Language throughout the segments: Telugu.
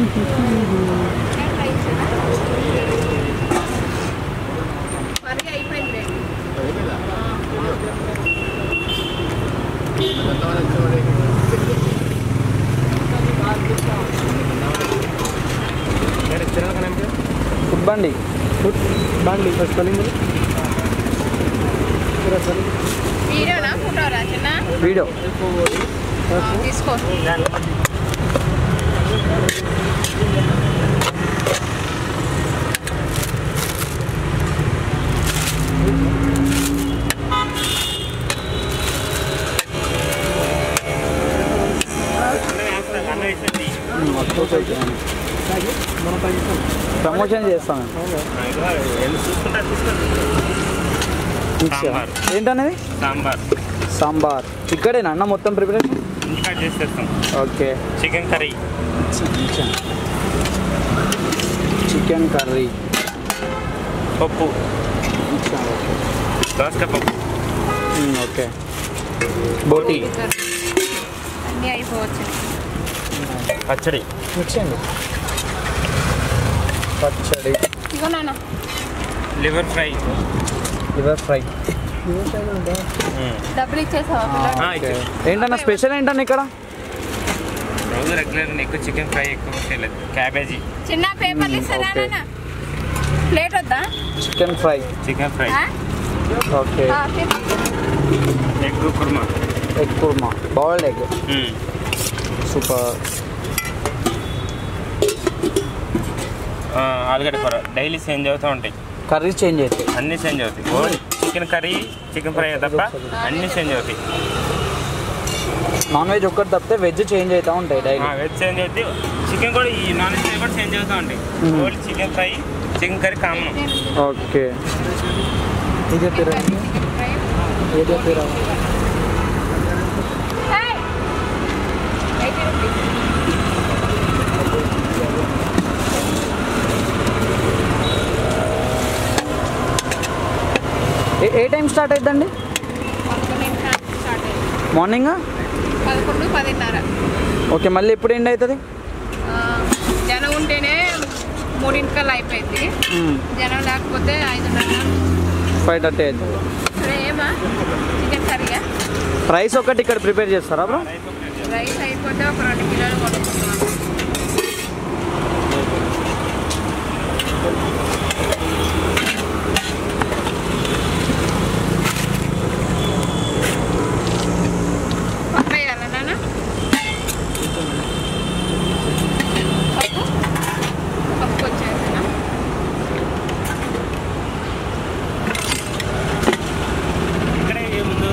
కర్రీ అయిపోయింది ఫుడ్ బండి బండి స్పెల్లింగ్ వీడియోనా ఫోటోరా చిన్న వీడియో ఆ, తీసుకో ప్రమోషన్ చేస్తాను సాంబార్. ఏంటనేది సాంబార్ సాంబార్ ఇక్కడేనా అన్న మొత్తం ప్రిపరేషన్ ఇంకా చేసేస్తాం okay chicken curry chicken chicken curry పప్పు దోసకాయ పప్పు ఓకే బోటి అన్నీ అయిపోవచ్చు పచ్చడి మిక్స్ అండి పచ్చడి ఇగో నాన్న లివర్ ఫ్రై లివర్ ఫ్రై డబ్బులు ఇచ్చేసావా ఆ, ఓకే ఏంటన్నా స్పెషల్ ఏంటన్నా ఇక్కడ రోజు రెగ్యులర్ ఎక్కువ చికెన్ ఫ్రై ఎక్కువ చేయలేదు క్యాబేజీ చిన్న పేపర్లు ఇస్తారా ఓకే. నాన్న ప్లేట్ వద్దా చికెన్ ఫ్రై చికెన్ ఫ్రై ఆ? ఓకే ఆ, చెప్పు. Egg kurma egg kurma boiled egg super ఆలుగడ్డ కూర డైలీ చేంజ్ అవుతూ ఉంటాయి కర్రీ చేంజ్ అవుతాయి అన్నీ చేంజ్ అవుతాయి only chicken curry chicken fry తప్ప అన్నీ చేంజ్ అవుతాయి నాన్ వెజ్ ఒక్కటి తప్పితే వెజ్ చేంజ్ అవుతూ ఉంటాయి డైలీ వెజ్ చేంజ్ అయితే చికెన్ కూడా ఈ నాన్ వెజ్ కూడా చేంజ్ అవుతూ ఉంటాయి మ్మ్. Only chicken fry chicken curry common okay ఇది చికెన్ ఫ్రై. ఏదో ఏయ్! Eighty rupees. ఏ ఏ టైం స్టార్ట్ అవుతుందండి పదకొండింటికి స్టార్ట్ అయ్యింది మార్నింగ్ పదకొండు పదిన్నర ఓకే మళ్ళీ ఎప్పుడు ఎండ్ అవుతుంది ఆ, జనం ఉంటేనే మూడింటికల్లా అయిపోయింది జనం లేకపోతే ఐదున్నర ఫైవ్ థర్టీ అవుతుంది సరే ఏమా చికెన్ కర్రీయా రైస్ ఒకటి ఇక్కడ ప్రిపేర్ చేస్తారా బ్రో రైస్ అయిపోతే ఒక రెండు కిలోలు కొనుక్కుంటున్నాను పప్పు వేయాలా నాన్న పప్పు పప్పు వచ్చేసేనా ఇక్కడే ముందు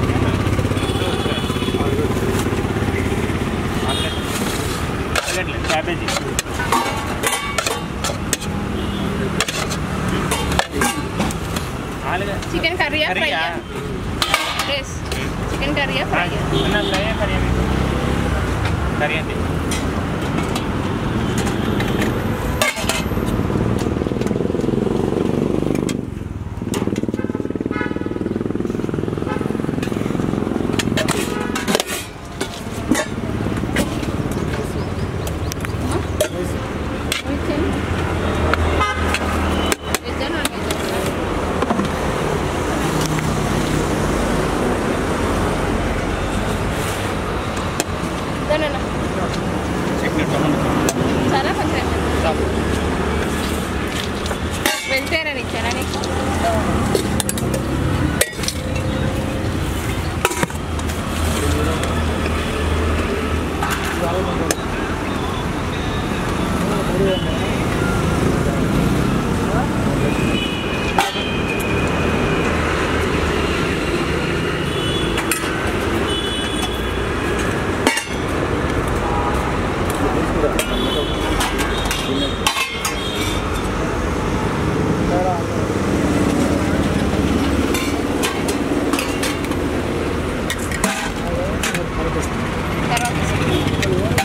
ఆలుగడ్డలు క్యాబేజీ ఆలుగడ్డ చికెన్ కర్రీయా కర్రీయా ఫ్రైయా ఎస్ చికెన్ కర్రీయా ఫ్రైయా అన్న ఫ్రై కర్రీ కర్రీ అండి veg non veg chutney tomato చాలా కొంచెం వెజిటేరియన్ ఇచ్చానా నీకు తర్వాత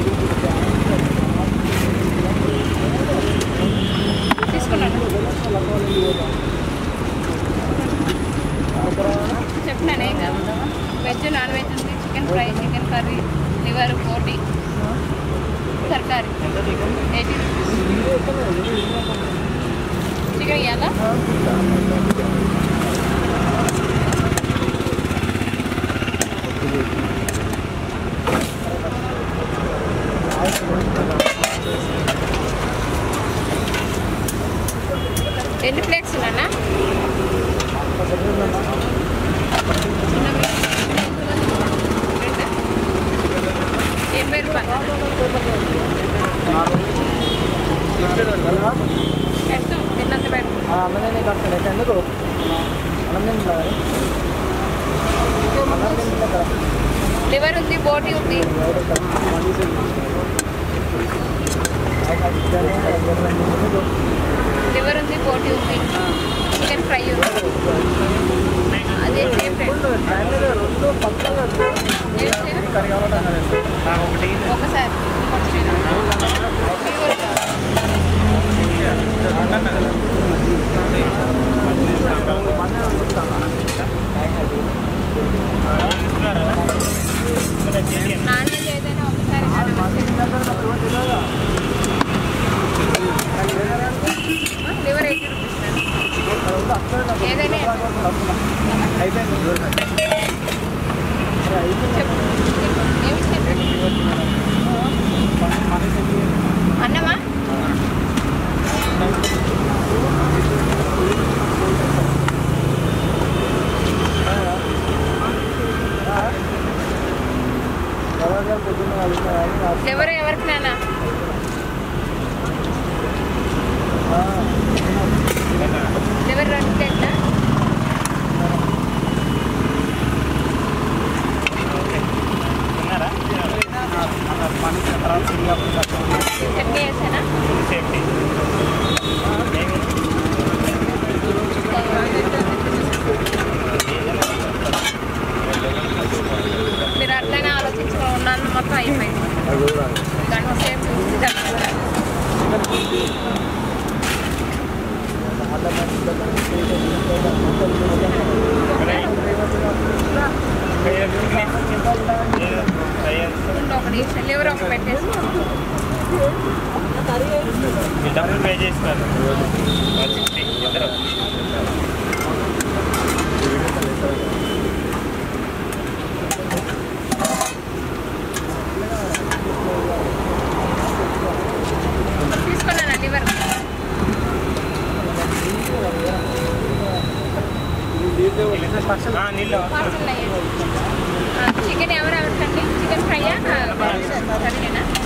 తీసుకున్నాను చెప్పినాను ఏం కాదు వెజ్ నాన్ వెజ్ ఉంది chicken fry chicken curry liver పోటీ తరకారీ ఎయిటీ చికెన్ ఇవ్వాలా ఎన్ని ప్లేట్స్ ఉన్నా ఎనభై రూపాయలు పెడతాం తిన్నంత పెడతాం అన్ననే కడతాడు అయితే ఎందుకు అన్నం లివర్ ఉంది బోటి ఉంది లివర్ ఉంది బోటి ఉంది చికెన్ ఫ్రై ఉంది అదే సేమ్ రేట్ రెండు పక్కన ఏం చేయను? కర్రీ కావాలి నాకు ఒకటి ఒకసారి నాన్ వెజ్ ఏదైనా ఒకసారి లివర్ ఎయిటీ రూపీస్ ఏదైనా అయిపోయింది చెప్పు ఏమి చెప్పు అన్నమా ఎవరు ఎవరికి నాన్న ఎవరు రెండు ప్లేట్లా ఉన్నారా చట్నీ వేసానా సేఫ్టీ మీరు అట్లనే ఆలోచించుకో ఉన్నాను మొత్తం అయిపోయింది గంట సేపు ఒకటి లివర్ ఒకటి పెట్టేసి డబ్బులు పే చేస్తారు సిక్స్టీ ఇద్దరు తీసుకున్నాను లివర్ నీళ్ళు పార్సల్ అయ్యండి చికెన్ ఎవరు ఎవరికండి చికెన్ ఫ్రైయా సరేనా